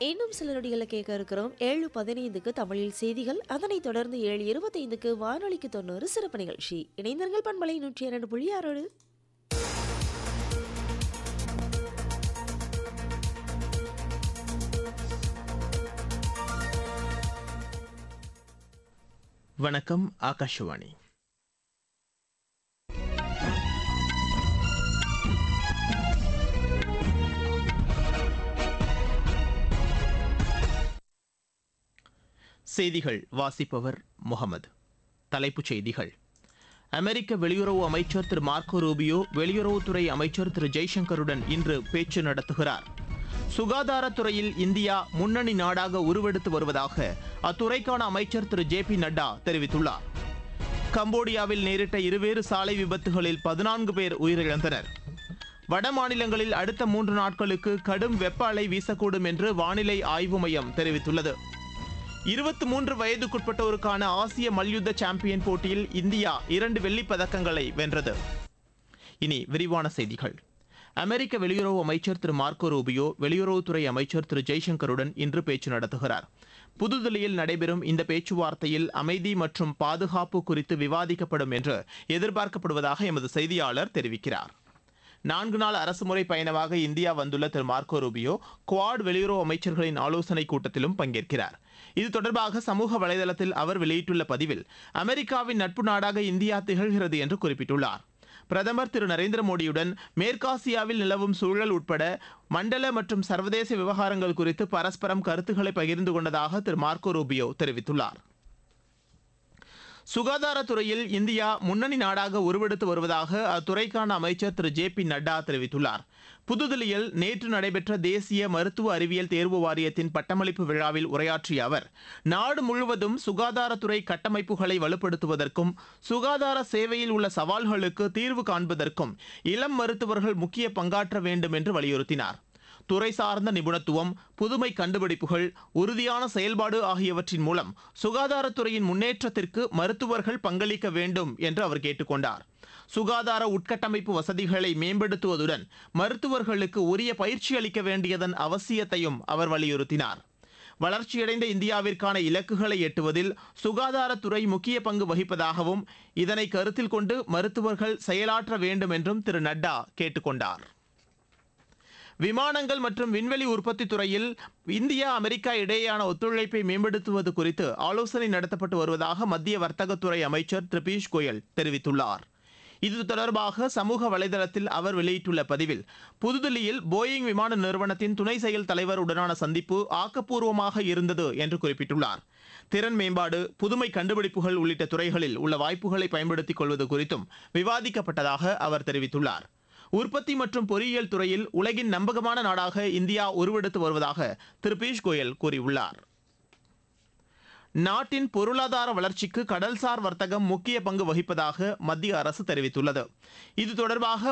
இன்னும் சில நொடிகளை கேட்க இருக்கிறோம் ஏழு பதினைந்துக்கு தமிழில் செய்திகள் அதனைத் தொடர்ந்து ஏழு இருபத்தைந்துக்கு வானொலிக்கு தொண்ணூறு சிறப்பு நிகழ்ச்சி இணைந்தர்கள் பண்பலை நூற்றி இரண்டு புள்ளி ஆறோடு வணக்கம் ஆகாஷவாணி செய்திகள் வாசிப்பவர் முகமது தலைப்புச் செய்திகள் அமெரிக்க வெளியுறவு அமைச்சர் திரு மார்க்கோ ரூபியோ வெளியுறவுத்துறை அமைச்சர் திரு ஜெய்சங்கருடன் இன்று பேச்சு நடத்துகிறார் சுகாதாரத்துறையில் இந்தியா முன்னணி நாடாக உருவெடுத்து வருவதாக அத்துறைக்கான அமைச்சர் திரு ஜே பி நட்டா தெரிவித்துள்ளார் கம்போடியாவில் நேரிட்ட இருவேறு சாலை விபத்துகளில் பதினான்கு பேர் உயிரிழந்தனர் வட மாநிலங்களில் அடுத்த மூன்று நாட்களுக்கு கடும் வெப்ப அலை வீசக்கூடும் என்று வானிலை ஆய்வு மையம் தெரிவித்துள்ளது இருபத்தி மூன்று வயதுக்குட்பட்டோருக்கான ஆசிய மல்யுத்த சாம்பியன் போட்டியில் இந்தியா இரண்டு வெள்ளிப் பதக்கங்களை வென்றது இனி விரிவான செய்திகள் அமெரிக்க வெளியுறவு அமைச்சர் திரு மார்க்கோ ரூபியோ வெளியுறவுத்துறை அமைச்சர் திரு ஜெய்சங்கருடன் இன்று பேச்சு நடத்துகிறார் புதுதில்லியில் நடைபெறும் இந்த பேச்சுவார்த்தையில் அமைதி மற்றும் பாதுகாப்பு குறித்து விவாதிக்கப்படும் என்று எதிர்பார்க்கப்படுவதாக எமது செய்தியாளர் தெரிவிக்கிறார் நான்கு நாள் அரசுமுறை பயணமாக இந்தியா வந்துள்ள திரு மார்க்கோ ரூபியோ குவாட் வெளியுறவு அமைச்சர்களின் ஆலோசனைக் கூட்டத்திலும் பங்கேற்கிறார் இது தொடர்பாக சமூக வலைதளத்தில் அவர் வெளியிட்டுள்ள பதிவில் அமெரிக்காவின் நட்பு நாடாக இந்தியா திகழ்கிறது என்று குறிப்பிட்டுள்ளார் பிரதமர் திரு நரேந்திர மோடியுடன் மேற்காசியாவில் நிலவும் சூழல் உட்பட மண்டல மற்றும் சர்வதேச விவகாரங்கள் குறித்து பரஸ்பரம் கருத்துக்களை பகிர்ந்து கொண்டதாக திரு மார்க்கோ ரூபியோ தெரிவித்துள்ளார் சுகாதாரத்துறையில் இந்தியா முன்னணி நாடாக உருவெடுத்து வருவதாக அத்துறைக்கான அமைச்சர் திரு ஜே பி நட்டா தெரிவித்துள்ளார் புதுதில்லியில் நேற்று நடைபெற்ற தேசிய மருத்துவ அறிவியல் தேர்வு வாரியத்தின் பட்டமளிப்பு விழாவில் உரையாற்றிய அவர் நாடு முழுவதும் சுகாதாரத்துறை கட்டமைப்புகளை வலுப்படுத்துவதற்கும் சுகாதார சேவையில் உள்ள சவால்களுக்கு தீர்வு காண்பதற்கும் இளம் மருத்துவர்கள் முக்கிய பங்காற்ற வேண்டும் என்று வலியுறுத்தினார் துறை சார்ந்த நிபுணத்துவம் புதுமை கண்டுபிடிப்புகள் உறுதியான செயல்பாடு ஆகியவற்றின் மூலம் சுகாதாரத்துறையின் முன்னேற்றத்திற்கு மருத்துவர்கள் பங்களிக்க வேண்டும் என்று அவர் கேட்டுக்கொண்டார் சுகாதார உட்கட்டமைப்பு வசதிகளை மேம்படுத்துவதுடன் மருத்துவர்களுக்கு உரிய பயிற்சி அளிக்க வேண்டியதன் அவசியத்தையும் அவர் வலியுறுத்தினார் வளர்ச்சியடைந்த இந்தியாவிற்கான இலக்குகளை எட்டுவதில் சுகாதாரத்துறை முக்கிய பங்கு வகிப்பதாகவும் இதனை கருத்தில் கொண்டு மருத்துவர்கள் செயலாற்ற வேண்டும் என்றும் திரு நட்டா கேட்டுக்கொண்டார் விமானங்கள் மற்றும் விண்வெளி உற்பத்தி துறையில் இந்தியா அமெரிக்கா இடையேயான ஒத்துழைப்பை மேம்படுத்துவது குறித்து ஆலோசனை நடத்தப்பட்டு வருவதாக மத்திய வர்த்தகத்துறை அமைச்சர் திரு பியூஷ் கோயல் தெரிவித்துள்ளார் இது தொடர்பாக சமூக வலைதளத்தில் அவர் வெளியிட்டுள்ள பதிவில் புதுதில்லியில் போயிங் விமான நிறுவனத்தின் துணை செயல் தலைவருடனான சந்திப்பு ஆக்கப்பூர்வமாக இருந்தது என்று குறிப்பிட்டுள்ளார் திறன் மேம்பாடு புதுமை கண்டுபிடிப்புகள் உள்ளிட்ட துறைகளில் உள்ள வாய்ப்புகளை பயன்படுத்திக் கொள்வது குறித்தும் விவாதிக்கப்பட்டதாக அவர் தெரிவித்துள்ளார் உற்பத்தி மற்றும் பொறியியல் துறையில் உலகின் நம்பகமான நாடாக இந்தியா உருவெடுத்து வருவதாக திரு பியூஷ் கோயல் கூறியுள்ளார் நாட்டின் பொருளாதார வளர்ச்சிக்கு கடல்சார் வர்த்தகம் முக்கிய பங்கு வகிப்பதாக மத்திய அரசு தெரிவித்துள்ளது இது தொடர்பாக